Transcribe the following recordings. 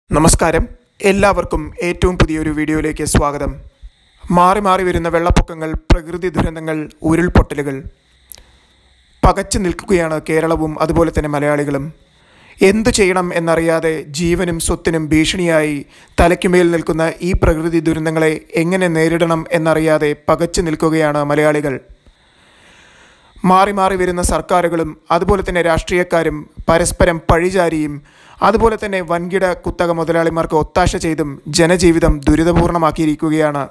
നമസ്കാരം എല്ലാവർക്കും ഏറ്റവും പുതിയൊരു വീഡിയോയിലേക്ക് സ്വാഗതം മാറി മാറി വരുന്ന വെള്ളപ്പൊക്കങ്ങൾ പ്രകൃതി ദുരന്തങ്ങൾ ഉരുൾപൊട്ടലുകൾ പകച്ചു നിൽക്കുകയാണ് കേരളവും അതുപോലെ തന്നെ മലയാളികളും എന്തു ചെയ്യണം എന്നറിയാതെ ജീവനും സ്വത്തിനും ഭീഷണിയായി തലയ്ക്കുമേൽ നിൽക്കുന്ന ഈ പ്രകൃതി ദുരന്തങ്ങളെ എങ്ങനെ നേരിടണം എന്നറിയാതെ പകച്ചു നിൽക്കുകയാണ് മലയാളികൾ മാറി മാറി വരുന്ന സർക്കാരുകളും അതുപോലെ തന്നെ രാഷ്ട്രീയക്കാരും പരസ്പരം പഴിചാരിയും അതുപോലെ തന്നെ വൻകിട കുത്തക മുതലാളിമാർക്ക് ഒത്താശ ചെയ്തും ജനജീവിതം ദുരിതപൂർണമാക്കിയിരിക്കുകയാണ്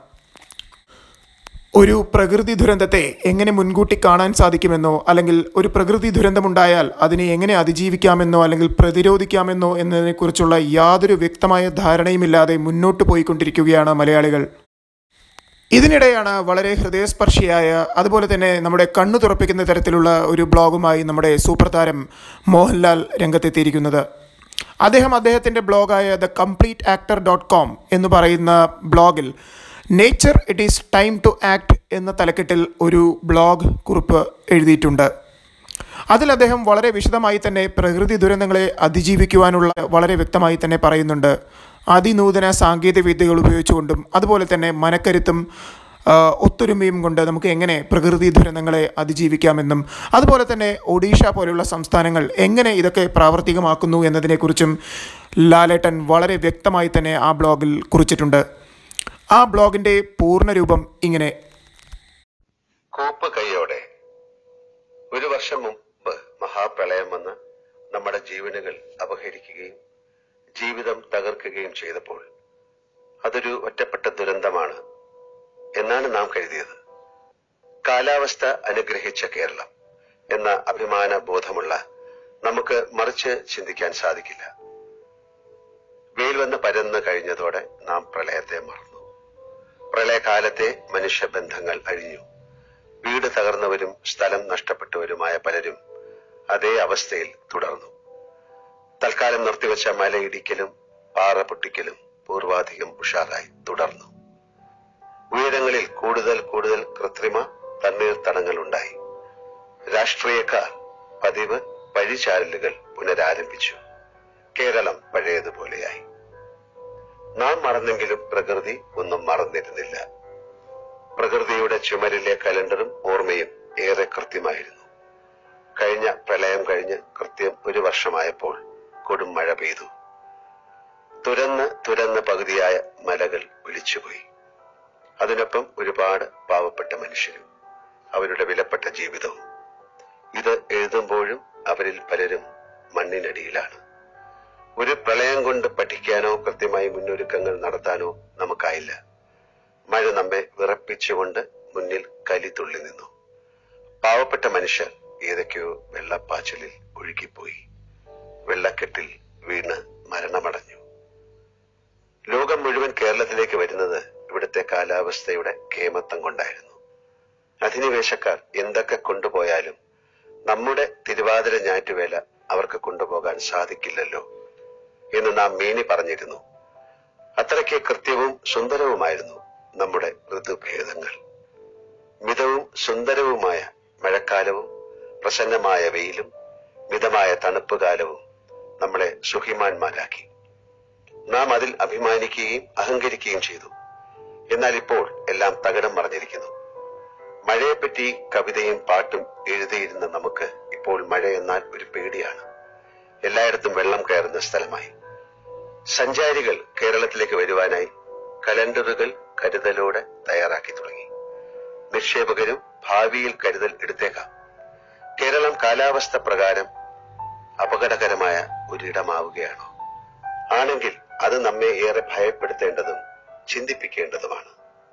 ഒരു പ്രകൃതി ദുരന്തത്തെ എങ്ങനെ മുൻകൂട്ടി കാണാൻ സാധിക്കുമെന്നോ അല്ലെങ്കിൽ ഒരു പ്രകൃതി ദുരന്തമുണ്ടായാൽ അതിനെ എങ്ങനെ അതിജീവിക്കാമെന്നോ അല്ലെങ്കിൽ പ്രതിരോധിക്കാമെന്നോ എന്നതിനെക്കുറിച്ചുള്ള യാതൊരു വ്യക്തമായ ധാരണയുമില്ലാതെ മുന്നോട്ട് പോയിക്കൊണ്ടിരിക്കുകയാണ് മലയാളികൾ ഇതിനിടെയാണ് വളരെ ഹൃദയസ്പർശിയായ അതുപോലെ തന്നെ നമ്മുടെ കണ്ണു തുറപ്പിക്കുന്ന തരത്തിലുള്ള ഒരു ബ്ലോഗുമായി നമ്മുടെ സൂപ്പർ താരം മോഹൻലാൽ രംഗത്തെത്തിയിരിക്കുന്നത് അദ്ദേഹം അദ്ദേഹത്തിൻ്റെ ബ്ലോഗായ the complete actor dot com എന്ന് പറയുന്ന ബ്ലോഗിൽ nature it is time to act എന്ന തലക്കെട്ടിൽ ഒരു ബ്ലോഗ് കുറിപ്പ് എഴുതിയിട്ടുണ്ട് അതിൽ അദ്ദേഹം വളരെ വിശദമായി തന്നെ പ്രകൃതി ദുരന്തങ്ങളെ അതിജീവിക്കുവാനുള്ള വളരെ വ്യക്തമായി തന്നെ പറയുന്നുണ്ട് അതിനൂതന സാങ്കേതിക വിദ്യകൾ ഉപയോഗിച്ചുകൊണ്ടും അതുപോലെ തന്നെ മനക്കരുത്തും ആ, ഒത്തൊരുമയും കൊണ്ട് നമുക്ക് എങ്ങനെ പ്രകൃതി ദുരന്തങ്ങളെ അതിജീവിക്കാമെന്നും അതുപോലെ തന്നെ ഒഡീഷ പോലെയുള്ള സംസ്ഥാനങ്ങൾ എങ്ങനെ ഇതൊക്കെ പ്രാവർത്തികമാക്കുന്നു എന്നതിനെക്കുറിച്ചും ലാലേട്ടൻ വളരെ വ്യക്തമായി തന്നെ ആ ബ്ലോഗിൽ കുറിച്ചിട്ടുണ്ട് ആ ബ്ലോഗിൻ്റെ പൂർണ്ണരൂപം ഇങ്ങനെ കൂപ്പ് കൈയോടെ ഒരു വർഷം മുമ്പ് മഹാപ്രളയം വന്ന് നമ്മുടെ ജീവനുകൾ അപഹരിക്കുകയും ജീവിതം തകർക്കുകയും ചെയ്തപ്പോൾ അതൊരു ഒറ്റപ്പെട്ട ദുരന്തമാണ് എന്നാണ് നാം കരുതിയത് കാലാവസ്ഥ അനുഗ്രഹിച്ച കേരളം എന്ന അഭിമാന ബോധമുള്ള നമുക്ക് മറിച്ച് ചിന്തിക്കാൻ സാധിക്കില്ല വെയിൽ വന്ന് പരന്ന് കഴിഞ്ഞതോടെ നാം പ്രളയത്തെ മറന്നു പ്രളയകാലത്തെ മനുഷ്യബന്ധങ്ങൾ അഴിഞ്ഞു വീട് തകർന്നവരും സ്ഥലം നഷ്ടപ്പെട്ടവരുമായ പലരും അതേ അവസ്ഥയിൽ തുടർന്നു തൽക്കാലം നിർത്തിവെച്ച മലയിടിക്കലും പാറ പൊട്ടിക്കലും പൂർവാധികം ഉഷാറായി തുടർന്നു ഉയരങ്ങളിൽ കൂടുതൽ കൂടുതൽ കൃത്രിമ തണ്ണീർത്തടങ്ങൾ ഉണ്ടായി രാഷ്ട്രീയക്കാർ പതിവ് പഴിചാരലുകൾ പുനരാരംഭിച്ചു കേരളം പഴയതുപോലെയായി നാം മറന്നെങ്കിലും പ്രകൃതി ഒന്നും മറന്നിരുന്നില്ല പ്രകൃതിയുടെ ചുമരിലെ കലണ്ടറും ഓർമ്മയും ഏറെ കൃത്യമായിരുന്നു കഴിഞ്ഞ പ്രളയം കഴിഞ്ഞ് കൃത്യം ഒരു വർഷമായപ്പോൾ കൊടും മഴ പെയ്തു തുരന്ന് തുരന്ന് പകുതിയായ മലകൾ ഒലിച്ചുപോയി അതിനൊപ്പം ഒരുപാട് പാവപ്പെട്ട മനുഷ്യരും അവരുടെ വിലപ്പെട്ട ജീവിതവും ഇത് എഴുതുമ്പോഴും അവരിൽ പലരും മണ്ണിനടിയിലാണ് ഒരു പ്രളയം കൊണ്ട് പഠിക്കാനോ കൃത്യമായി മുന്നൊരുക്കങ്ങൾ നടത്താനോ നമുക്കായില്ല മഴ നമ്മെ വിറപ്പിച്ചുകൊണ്ട് മുന്നിൽ കലി തുള്ളി നിന്നു പാവപ്പെട്ട മനുഷ്യർ ഏതൊക്കെയോ വെള്ളപ്പാച്ചിലിൽ ഒഴുകിപ്പോയി വെള്ളക്കെട്ടിൽ വീണ് മരണമടഞ്ഞു ലോകം മുഴുവൻ കേരളത്തിലേക്ക് വരുന്നത് ഇവിടുത്തെ കാലാവസ്ഥയുടെ കേമത്തം കൊണ്ടായിരുന്നു അധിനിവേശക്കാർ എന്തൊക്കെ കൊണ്ടുപോയാലും നമ്മുടെ തിരുവാതിര ഞാറ്റുവേല അവർക്ക് കൊണ്ടുപോകാൻ സാധിക്കില്ലല്ലോ എന്ന് നാം മേനി പറഞ്ഞിരുന്നു അത്രയ്ക്ക് കൃത്യവും സുന്ദരവുമായിരുന്നു നമ്മുടെ ഋതുഭേദങ്ങൾ മിതവും സുന്ദരവുമായ മഴക്കാലവും പ്രസന്നമായ വെയിലും മിതമായ തണുപ്പ് കാലവും നമ്മളെ സുഹിമാന്മാരാക്കി നാം അതിൽ അഭിമാനിക്കുകയും അഹങ്കരിക്കുകയും ചെയ്തു എന്നാൽ ഇപ്പോൾ എല്ലാം തകിടം മറിഞ്ഞിരിക്കുന്നു മഴയെപ്പറ്റി കവിതയും പാട്ടും എഴുതിയിരുന്ന നമുക്ക് ഇപ്പോൾ മഴ എന്നാൽ ഒരു പേടിയാണ് എല്ലായിടത്തും വെള്ളം കയറുന്ന സ്ഥലമായി സഞ്ചാരികൾ കേരളത്തിലേക്ക് വരുവാനായി കലണ്ടറുകൾ കരുതലോടെ തയ്യാറാക്കി തുടങ്ങി നിക്ഷേപകരും ഭാവിയിൽ കരുതൽ എടുത്തേക്കാം കേരളം കാലാവസ്ഥ പ്രകാരം അപകടകരമായ ഒരിടമാവുകയാണോ ആണെങ്കിൽ അത് നമ്മെ ഏറെ ഭയപ്പെടുത്തേണ്ടതും ചിന്തിപ്പിക്കേണ്ടതുമാണ്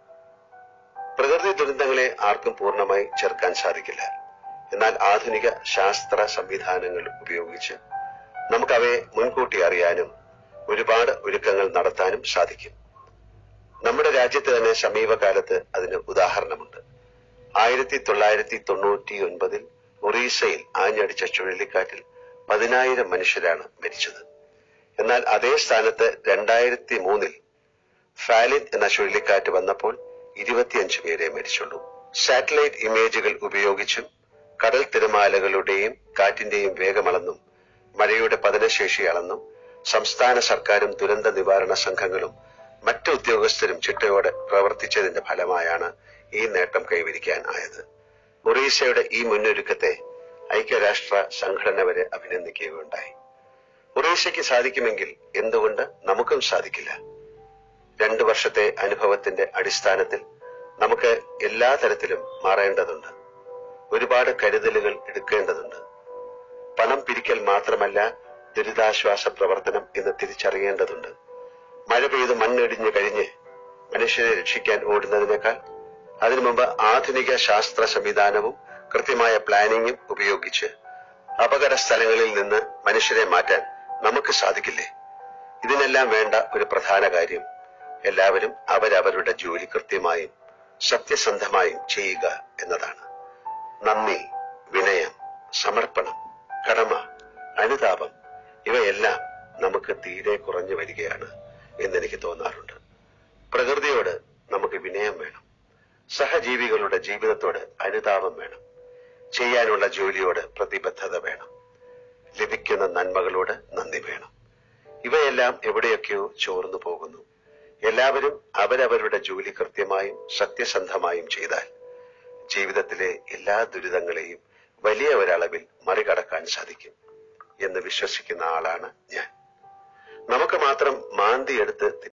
പ്രകൃതി ദുരന്തങ്ങളെ ആർക്കും പൂർണ്ണമായി ചെറുക്കാൻ സാധിക്കില്ല എന്നാൽ ആധുനിക ശാസ്ത്ര സംവിധാനങ്ങൾ ഉപയോഗിച്ച് നമുക്ക് അവയെ മുൻകൂട്ടി അറിയാനും ഒരുപാട് ഒരുക്കങ്ങൾ നടത്താനും സാധിക്കും നമ്മുടെ രാജ്യത്ത് തന്നെ സമീപകാലത്ത് അതിന് ഉദാഹരണമുണ്ട് ആയിരത്തി തൊള്ളായിരത്തി തൊണ്ണൂറ്റി ഒൻപതിൽ ഒറീസയിൽ ആഞ്ഞടിച്ച ചുഴലിക്കാറ്റിൽ പതിനായിരം മനുഷ്യരാണ് മരിച്ചത് എന്നാൽ അതേ സ്ഥാനത്ത് രണ്ടായിരത്തി മൂന്നിൽ ഫാലിൻ എന്ന ചുഴലിക്കാറ്റ് വന്നപ്പോൾ ഇരുപത്തിയഞ്ച് പേരെ മരിച്ചുള്ളൂ സാറ്റലൈറ്റ് ഇമേജുകൾ ഉപയോഗിച്ചും കടൽ തിരമാലകളുടെയും കാറ്റിന്റെയും വേഗമളന്നും മഴയുടെ പതനശേഷി അളന്നും സംസ്ഥാന സർക്കാരും ദുരന്ത നിവാരണ സംഘങ്ങളും മറ്റു ഉദ്യോഗസ്ഥരും ചിട്ടയോടെ പ്രവർത്തിച്ചതിന്റെ ഫലമായാണ് ഈ നേട്ടം കൈവരിക്കാൻ ആയത് ഒറീസയുടെ ഈ മുന്നൊരുക്കത്തെ ഐക്യരാഷ്ട്ര സംഘടന വരെ അഭിനന്ദിക്കുകയുണ്ടായി ഒറീസയ്ക്ക് സാധിക്കുമെങ്കിൽ എന്തുകൊണ്ട് നമുക്കും സാധിക്കില്ല രണ്ടു വർഷത്തെ അനുഭവത്തിന്റെ അടിസ്ഥാനത്തിൽ നമുക്ക് എല്ലാ തരത്തിലും മാറേണ്ടതുണ്ട് ഒരുപാട് കരുതലുകൾ എടുക്കേണ്ടതുണ്ട് പണം പിരിക്കൽ മാത്രമല്ല ദുരിതാശ്വാസ പ്രവർത്തനം എന്ന് തിരിച്ചറിയേണ്ടതുണ്ട് മഴ പെയ്ത് മണ്ണിടിഞ്ഞു കഴിഞ്ഞ് മനുഷ്യരെ രക്ഷിക്കാൻ ഓടുന്നതിനേക്കാൾ അതിനു മുമ്പ് ആധുനിക ശാസ്ത്ര സംവിധാനവും കൃത്യമായ പ്ലാനിങ്ങും ഉപയോഗിച്ച് അപകട സ്ഥലങ്ങളിൽ നിന്ന് മനുഷ്യരെ മാറ്റാൻ നമുക്ക് സാധിക്കില്ലേ ഇതിനെല്ലാം വേണ്ട ഒരു പ്രധാന കാര്യം എല്ലാവരും അവരവരുടെ ജോലി കൃത്യമായും സത്യസന്ധമായും ചെയ്യുക എന്നതാണ് നന്ദി വിനയം സമർപ്പണം കടമ അനുതാപം ഇവയെല്ലാം നമുക്ക് തീരെ കുറഞ്ഞു വരികയാണ് എന്നെനിക്ക് തോന്നാറുണ്ട് പ്രകൃതിയോട് നമുക്ക് വിനയം വേണം സഹജീവികളുടെ ജീവിതത്തോട് അനുതാപം വേണം ചെയ്യാനുള്ള ജോലിയോട് പ്രതിബദ്ധത വേണം ലഭിക്കുന്ന നന്മകളോട് നന്ദി വേണം ഇവയെല്ലാം എവിടെയൊക്കെയോ ചോർന്നു പോകുന്നു എല്ലാവരും അവരവരുടെ ജോലി കൃത്യമായും സത്യസന്ധമായും ചെയ്താൽ ജീവിതത്തിലെ എല്ലാ ദുരിതങ്ങളെയും വലിയ ഒരളവിൽ മറികടക്കാൻ സാധിക്കും എന്ന് വിശ്വസിക്കുന്ന ആളാണ് ഞാൻ നമുക്ക് മാത്രം മാന്തി എടുത്ത്